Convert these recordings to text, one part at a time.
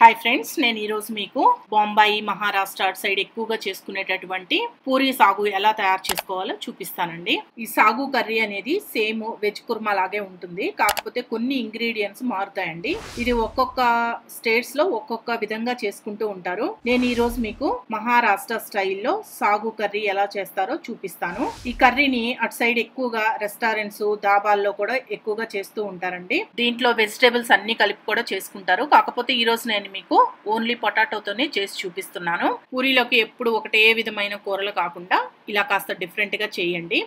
hi friends నేను ఈరోజు మీకు బొంబాయి మహారాష్ట్ర అటు సైడ్ ఎక్కువగా చేసుకునేటటువంటి పూరి సాగు ఎలా తయారు చేసుకోవాలో చూపిస్తానండి ఈ సాగు కర్రీ అనేది సేమ్ వెజ్ కుర్మా లాగే ఉంటుంది కాకపోతే కొన్ని ఇంగ్రీడియంట్స్ మారుతాయండి ఇది ఒక్కొక్క స్టేట్స్ లో ఒక్కొక్క విధంగా చేసుకుంటూ ఉంటారు నేను ఈ రోజు మీకు మహారాష్ట్ర స్టైల్లో సాగు కర్రీ ఎలా చేస్తారో చూపిస్తాను ఈ కర్రీని అటు సైడ్ ఎక్కువగా రెస్టారెంట్స్ దాబాల్లో కూడా ఎక్కువగా చేస్తూ ఉంటారండి దీంట్లో వెజిటేబుల్స్ అన్ని కలిపి కూడా చేసుకుంటారు కాకపోతే ఈ రోజు నేను మీకు ఓన్లీ పొటాటోతోనే చేసి చూపిస్తున్నాను పూరీలోకి ఎప్పుడు ఒకటే విధమైన కూరలు కాకుండా ఇలా కాస్త డిఫరెంట్ గా చేయండి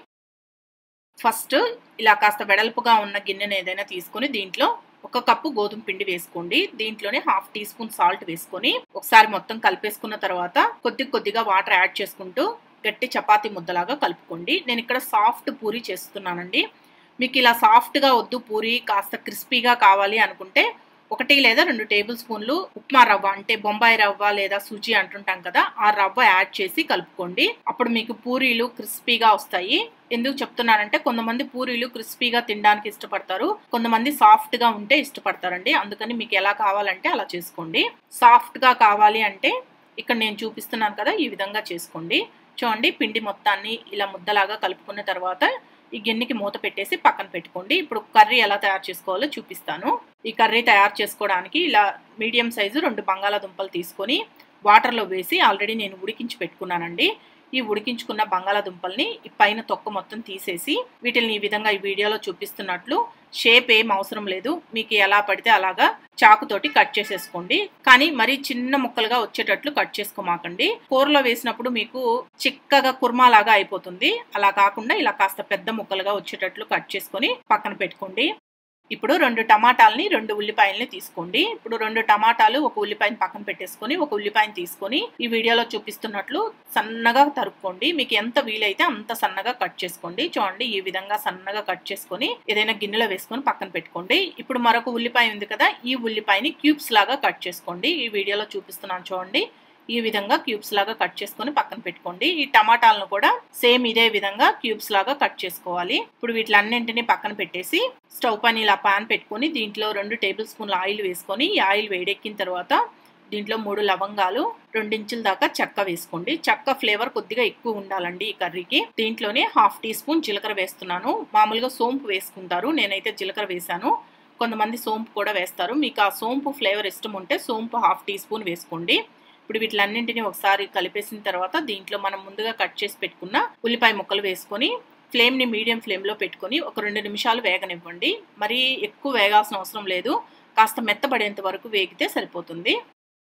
ఫస్ట్ ఇలా కాస్త వెడల్పుగా ఉన్న గిన్నెను ఏదైనా తీసుకొని దీంట్లో ఒక కప్పు గోధుమ పిండి వేసుకోండి దీంట్లోనే హాఫ్ టీ స్పూన్ సాల్ట్ వేసుకొని ఒకసారి మొత్తం కలిపేసుకున్న తర్వాత కొద్ది కొద్దిగా వాటర్ యాడ్ చేసుకుంటూ గట్టి చపాతీ ముద్దలాగా కలుపుకోండి నేను ఇక్కడ సాఫ్ట్ పూరి చేస్తున్నానండి మీకు ఇలా సాఫ్ట్గా వద్దు పూరి కాస్త క్రిస్పీగా కావాలి అనుకుంటే ఒకటి లేదా రెండు టేబుల్ స్పూన్లు ఉప్మా రవ్వ అంటే బొంబాయి రవ్వ లేదా సుజీ అంటుంటాం కదా ఆ రవ్వ యాడ్ చేసి కలుపుకోండి అప్పుడు మీకు పూరీలు క్రిస్పీగా వస్తాయి ఎందుకు చెప్తున్నానంటే కొంతమంది పూరీలు క్రిస్పీగా తినడానికి ఇష్టపడతారు కొంతమంది సాఫ్ట్ గా ఉంటే ఇష్టపడతారండి అందుకని మీకు ఎలా కావాలంటే అలా చేసుకోండి సాఫ్ట్ గా కావాలి అంటే ఇక్కడ నేను చూపిస్తున్నాను కదా ఈ విధంగా చేసుకోండి చూడండి పిండి మొత్తాన్ని ఇలా ముద్దలాగా కలుపుకున్న తర్వాత ఈ గిన్నెకి మూత పెట్టేసి పక్కన పెట్టుకోండి ఇప్పుడు కర్రీ ఎలా తయారు చేసుకోవాలో చూపిస్తాను ఈ కర్రీ తయారు చేసుకోవడానికి ఇలా మీడియం సైజు రెండు బంగాళాదుంపలు తీసుకొని వాటర్లో వేసి ఆల్రెడీ నేను ఉడికించి పెట్టుకున్నానండి ఈ ఉడికించుకున్న బంగాళాదుంపల్ని పైన తొక్క మొత్తం తీసేసి వీటిని ఈ విధంగా ఈ వీడియోలో చూపిస్తున్నట్లు షేప్ ఏం అవసరం లేదు మీకు ఎలా పడితే అలాగా చాకుతోటి కట్ చేసేసుకోండి కానీ మరీ చిన్న ముక్కలుగా వచ్చేటట్లు కట్ చేసుకోమాకండి కూరలో వేసినప్పుడు మీకు చిక్కగా కుర్మా లాగా అయిపోతుంది అలా కాకుండా ఇలా కాస్త పెద్ద ముక్కలుగా వచ్చేటట్లు కట్ చేసుకొని పక్కన పెట్టుకోండి ఇప్పుడు రెండు టమాటాలని రెండు ఉల్లిపాయలని తీసుకోండి ఇప్పుడు రెండు టమాటాలు ఒక ఉల్లిపాయని పక్కన పెట్టేసుకొని ఒక ఉల్లిపాయని తీసుకొని ఈ వీడియోలో చూపిస్తున్నట్లు సన్నగా తరుక్కోండి మీకు ఎంత వీలైతే అంత సన్నగా కట్ చేసుకోండి చూడండి ఈ విధంగా సన్నగా కట్ చేసుకొని ఏదైనా గిన్నెలో వేసుకొని పక్కన పెట్టుకోండి ఇప్పుడు మరొక ఉల్లిపాయ ఉంది కదా ఈ ఉల్లిపాయని క్యూబ్స్ లాగా కట్ చేసుకోండి ఈ వీడియోలో చూపిస్తున్నాను చూడండి ఈ విధంగా క్యూబ్స్ లాగా కట్ చేసుకొని పక్కన పెట్టుకోండి ఈ టమాటాలను కూడా సేమ్ ఇదే విధంగా క్యూబ్స్ లాగా కట్ చేసుకోవాలి ఇప్పుడు వీటిలన్నింటినీ పక్కన పెట్టేసి స్టవ్ పైన ఇలా పాన్ పెట్టుకొని దీంట్లో రెండు టేబుల్ స్పూన్ల ఆయిల్ వేసుకొని ఈ ఆయిల్ వేడెక్కిన తర్వాత దీంట్లో మూడు లవంగాలు రెండించుల దాకా చెక్క వేసుకోండి చెక్క ఫ్లేవర్ కొద్దిగా ఎక్కువ ఉండాలండి ఈ కర్రీకి దీంట్లోనే హాఫ్ టీ స్పూన్ జీలకర్ర వేస్తున్నాను మామూలుగా సోంపు వేసుకుంటారు నేనైతే జీలకర్ర వేశాను కొంతమంది సోంపు కూడా వేస్తారు మీకు ఆ సోంపు ఫ్లేవర్ ఇష్టం ఉంటే సోంపు హాఫ్ టీ స్పూన్ వేసుకోండి ఇప్పుడు వీటిలన్నింటినీ ఒకసారి కలిపేసిన తర్వాత దీంట్లో మనం ముందుగా కట్ చేసి పెట్టుకున్న ఉల్లిపాయ ముక్కలు వేసుకొని ఫ్లేమ్ని మీడియం ఫ్లేమ్లో పెట్టుకొని ఒక రెండు నిమిషాలు వేగనివ్వండి మరీ ఎక్కువ వేగాల్సిన అవసరం లేదు కాస్త మెత్తబడేంత వరకు వేగితే సరిపోతుంది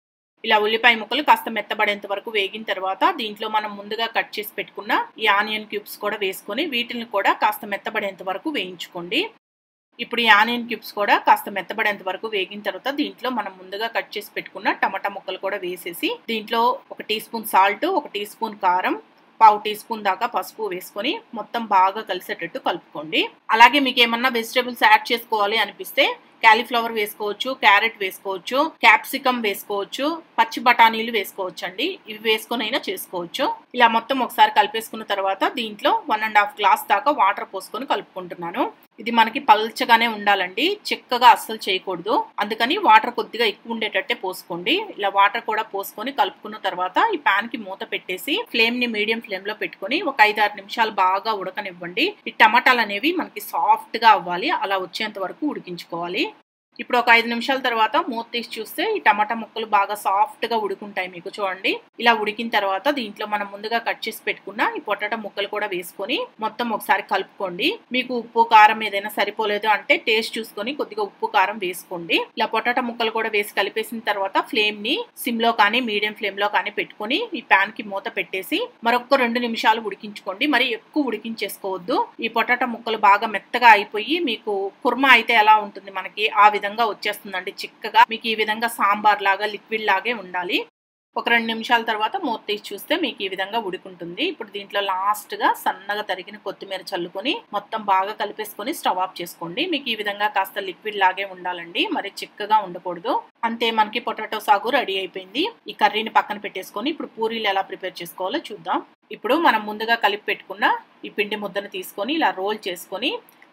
ఇలా ఉల్లిపాయ ముక్కలు కాస్త మెత్తబడేంత వరకు వేగిన తర్వాత దీంట్లో మనం ముందుగా కట్ చేసి పెట్టుకున్న ఈ ఆనియన్ క్యూబ్స్ కూడా వేసుకొని వీటిని కూడా కాస్త మెత్తబడేంత వరకు వేయించుకోండి ఇప్పుడు ఈ ఆనియన్ క్యూబ్స్ కూడా కాస్త మెత్తబడేంత వరకు వేగిన తర్వాత దీంట్లో మనం ముందుగా కట్ చేసి పెట్టుకున్న టమాటా ముక్కలు కూడా వేసేసి దీంట్లో ఒక టీ స్పూన్ సాల్ట్ ఒక టీ స్పూన్ కారం పావు టీ స్పూన్ దాకా పసుపు వేసుకొని మొత్తం బాగా కలిసేటట్టు కలుపుకోండి అలాగే మీకు ఏమన్నా వెజిటేబుల్స్ యాడ్ చేసుకోవాలి అనిపిస్తే క్యాలీఫ్లవర్ వేసుకోవచ్చు క్యారెట్ వేసుకోవచ్చు క్యాప్సికమ్ వేసుకోవచ్చు పచ్చి బఠానీలు వేసుకోవచ్చు అండి ఇవి వేసుకొని అయినా చేసుకోవచ్చు ఇలా మొత్తం ఒకసారి కలిపేసుకున్న తర్వాత దీంట్లో వన్ అండ్ హాఫ్ గ్లాస్ దాకా వాటర్ పోసుకొని కలుపుకుంటున్నాను ఇది మనకి పల్చగానే ఉండాలండి చిక్కగా అస్సలు చేయకూడదు అందుకని వాటర్ కొద్దిగా ఎక్కువ ఉండేటట్టే పోసుకోండి ఇలా వాటర్ కూడా పోసుకొని కలుపుకున్న తర్వాత ఈ పాన్ కి మూత పెట్టేసి ఫ్లేమ్ ని మీడియం ఫ్లేమ్ లో పెట్టుకొని ఒక ఐదారు నిమిషాలు బాగా ఉడకనివ్వండి ఈ టమాటాలు అనేవి మనకి సాఫ్ట్ గా అవ్వాలి అలా వచ్చేంత వరకు ఉడికించుకోవాలి ఇప్పుడు ఒక ఐదు నిమిషాల తర్వాత మూత తీసి చూస్తే ఈ టమాటా ముక్కలు బాగా సాఫ్ట్ గా ఉడుకుంటాయి మీకు చూడండి ఇలా ఉడికిన తర్వాత దీంట్లో మనం ముందుగా కట్ చేసి పెట్టుకున్న ఈ పొటాటో ముక్కలు కూడా వేసుకొని మొత్తం ఒకసారి కలుపుకోండి మీకు ఉప్పు కారం ఏదైనా సరిపోలేదు అంటే టేస్ట్ చూసుకొని కొద్దిగా ఉప్పు కారం వేసుకోండి ఇలా పొటాటో ముక్కలు కూడా వేసి కలిపేసిన తర్వాత ఫ్లేమ్ ని సిమ్ లో కానీ మీడియం ఫ్లేమ్ లో కానీ పెట్టుకొని ఈ పాన్ కి మూత పెట్టేసి మరొక రెండు నిమిషాలు ఉడికించుకోండి మరి ఎక్కువ ఉడికించేసుకోవద్దు ఈ పొటాటో ముక్కలు బాగా మెత్తగా అయిపోయి మీకు కుర్మా అయితే ఎలా ఉంటుంది మనకి ఆ విధంగా విధంగా వచ్చేస్తుందండి చిక్కగా మీకు ఈ విధంగా సాంబార్ లాగా లిక్విడ్ లాగే ఉండాలి ఒక రెండు నిమిషాల తర్వాత మూత తీసి చూస్తే మీకు ఈ విధంగా ఉడుకుంటుంది ఇప్పుడు దీంట్లో లాస్ట్ గా సన్నగా తరిగిన కొత్తిమీర చల్లుకొని మొత్తం బాగా కలిపేసుకొని స్టవ్ ఆఫ్ చేసుకోండి మీకు ఈ విధంగా కాస్త లిక్విడ్ లాగే ఉండాలండి మరి చిక్కగా ఉండకూడదు అంతే మనకి పొటాటో సాగు రెడీ అయిపోయింది ఈ కర్రీని పక్కన పెట్టేసుకొని ఇప్పుడు పూరీలు ఎలా ప్రిపేర్ చేసుకోవాలో చూద్దాం ఇప్పుడు మనం ముందుగా కలిపి పెట్టుకున్న ఈ పిండి ముద్దను తీసుకొని ఇలా రోల్ చేసుకొని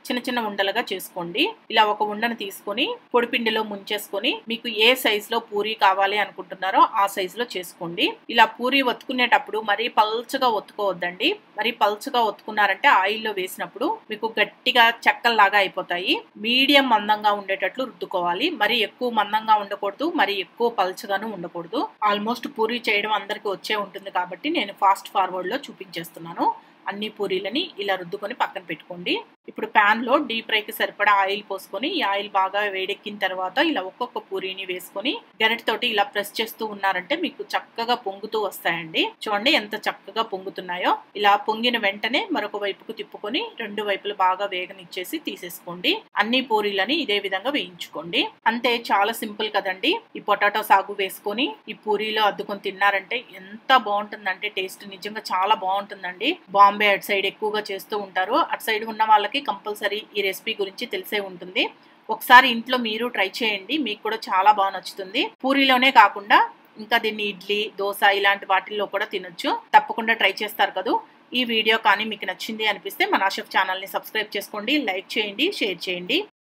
చిన్న చిన్న ఉండలుగా చేసుకోండి ఇలా ఒక ఉండను తీసుకొని పొడిపిండిలో ముంచేసుకొని మీకు ఏ సైజ్ లో పూరి కావాలి అనుకుంటున్నారో ఆ సైజ్ లో చేసుకోండి ఇలా పూరి ఒత్తుకునేటప్పుడు మరీ పల్చగా ఒత్తుకోవద్దండి మరి పల్చగా ఒత్తుకున్నారంటే ఆయిల్లో వేసినప్పుడు మీకు గట్టిగా చెక్కల్లాగా అయిపోతాయి మీడియం మందంగా ఉండేటట్లు రుద్దుకోవాలి మరి ఎక్కువ మందంగా ఉండకూడదు మరి ఎక్కువ పల్చగాను ఉండకూడదు ఆల్మోస్ట్ పూరి చేయడం అందరికీ వచ్చే ఉంటుంది కాబట్టి నేను ఫాస్ట్ ఫార్వర్డ్ లో చూపించేస్తున్నాను అన్ని పూరీలని ఇలా రుద్దుకొని పక్కన పెట్టుకోండి ఇప్పుడు ప్యాన్ లో డీప్ ఫ్రైకి సరిపడా ఆయిల్ పోసుకొని ఈ ఆయిల్ బాగా వేడెక్కిన తర్వాత ఇలా ఒక్కొక్క పూరీని వేసుకొని గరిటతోటి ఇలా ప్రెస్ చేస్తూ ఉన్నారంటే మీకు చక్కగా పొంగుతూ వస్తాయండి చూడండి ఎంత చక్కగా పొంగుతున్నాయో ఇలా పొంగిన వెంటనే మరొక వైపుకు తిప్పుకొని రెండు వైపులు బాగా వేగనిచ్చేసి తీసేసుకోండి అన్ని పూరీలని ఇదే విధంగా వేయించుకోండి అంతే చాలా సింపుల్ కదండి ఈ పొటాటో సాగు వేసుకొని ఈ పూరీలో అద్దుకొని తిన్నారంటే ఎంత బాగుంటుందంటే టేస్ట్ నిజంగా చాలా బాగుంటుందండి బాంబే అటు సైడ్ ఎక్కువగా చేస్తూ ఉంటారు అటు సైడ్ ఉన్న వాళ్ళకి కంపల్సరీ ఈ రెసిపీ గురించి తెలిసే ఉంటుంది ఒకసారి ఇంట్లో మీరు ట్రై చేయండి మీకు కూడా చాలా బాగా నచ్చుతుంది పూరిలోనే కాకుండా ఇంకా దీన్ని ఇడ్లీ దోశ ఇలాంటి వాటిల్లో కూడా తినొచ్చు తప్పకుండా ట్రై చేస్తారు కదా ఈ వీడియో కానీ మీకు నచ్చింది అనిపిస్తే మన ఆషఫ్ ఛానల్ని సబ్స్క్రైబ్ చేసుకోండి లైక్ చేయండి షేర్ చేయండి